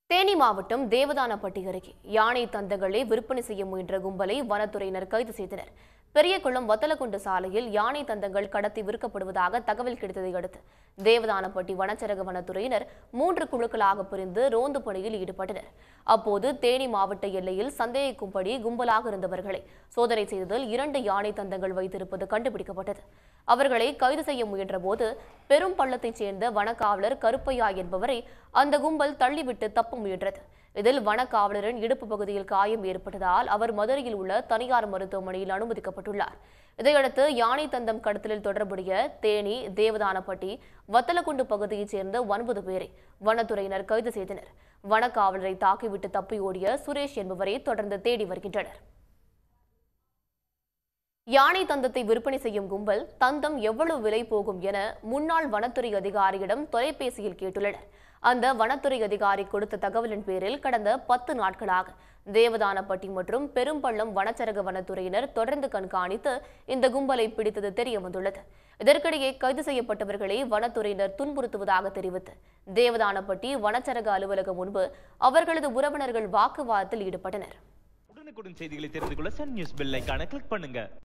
தேனி மாவட்டம் தேவதானப்பட்டி அருகே யானை தந்தங்களை விற்பனை செய்ய முயன்ற கும்பலை வனத்துறையினர் கைது செய்தனர் பெரியகுளம் வத்தலக்குண்டு சாலையில் யானை தந்தங்கள் கடத்தி விற்கப்படுவதாக தகவல் கிடைத்ததை அடுத்து தேவதானப்பட்டி வனச்சரக வனத்துறையினர் மூன்று குழுக்களாக பிரிந்து ரோந்து பணியில் ஈடுபட்டனர் அப்போது தேனி மாவட்ட எல்லையில் சந்தேகிக்கும்படி கும்பலாக இருந்தவர்களை சோதனை செய்ததில் இரண்டு யானை தந்தங்கள் வைத்திருப்பது கண்டுபிடிக்கப்பட்டது அவர்களை கைது செய்ய முயன்றபோது பெரும் பள்ளத்தைச் சேர்ந்த வனக்காவலர் கருப்பையா என்பவரை அந்த கும்பல் தள்ளிவிட்டு தப்ப முயன்றது இதில் வனக்காவலரின் இடுப்பு பகுதியில் காயம் ஏற்பட்டதால் அவர் மதுரையில் உள்ள தனியார் மருத்துவமனையில் அனுமதிக்கப்பட்டுள்ளார் இதையடுத்து யானை தந்தம் கடத்தலில் தொடர்புடைய தேனி தேவதானப்பட்டி வத்தலக்குண்டு பகுதியைச் சேர்ந்த ஒன்பது பேரை வனத்துறையினர் கைது செய்தனர் வனக்காவலரை தாக்கிவிட்டு தப்பி ஓடிய சுரேஷ் என்பவரை தொடர்ந்து தேடி வருகின்றனர் யானை தந்தத்தை விற்பனை செய்யும் கும்பல் தந்தம் எவ்வளவு விலை போகும் என முன்னாள் வனத்துறை அதிகாரியிடம் தொலைபேசியில் கேட்டுள்ளனர் அந்த வனத்துறை அதிகாரி கொடுத்த தகவலின் பேரில் கடந்த பத்து நாட்களாக தேவதானப்பட்டி மற்றும் பெரும்பள்ளம் வனச்சரக வனத்துறையினர் தொடர்ந்து கண்காணித்து இந்த கும்பலை பிடித்தது தெரிய வந்துள்ளது இதற்கிடையே கைது செய்யப்பட்டவர்களை வனத்துறையினர் துன்புறுத்துவதாக தெரிவித்து தேவதானப்பட்டி வனச்சரக அலுவலகம் முன்பு அவர்களது உறவினர்கள் வாக்குவாதத்தில் ஈடுபட்டனர் உடனுக்குடன் செய்திகளை தெரிந்து கொள்ள சன் நியூஸ் பெல் ஐகானை கிளிக் பண்ணுங்க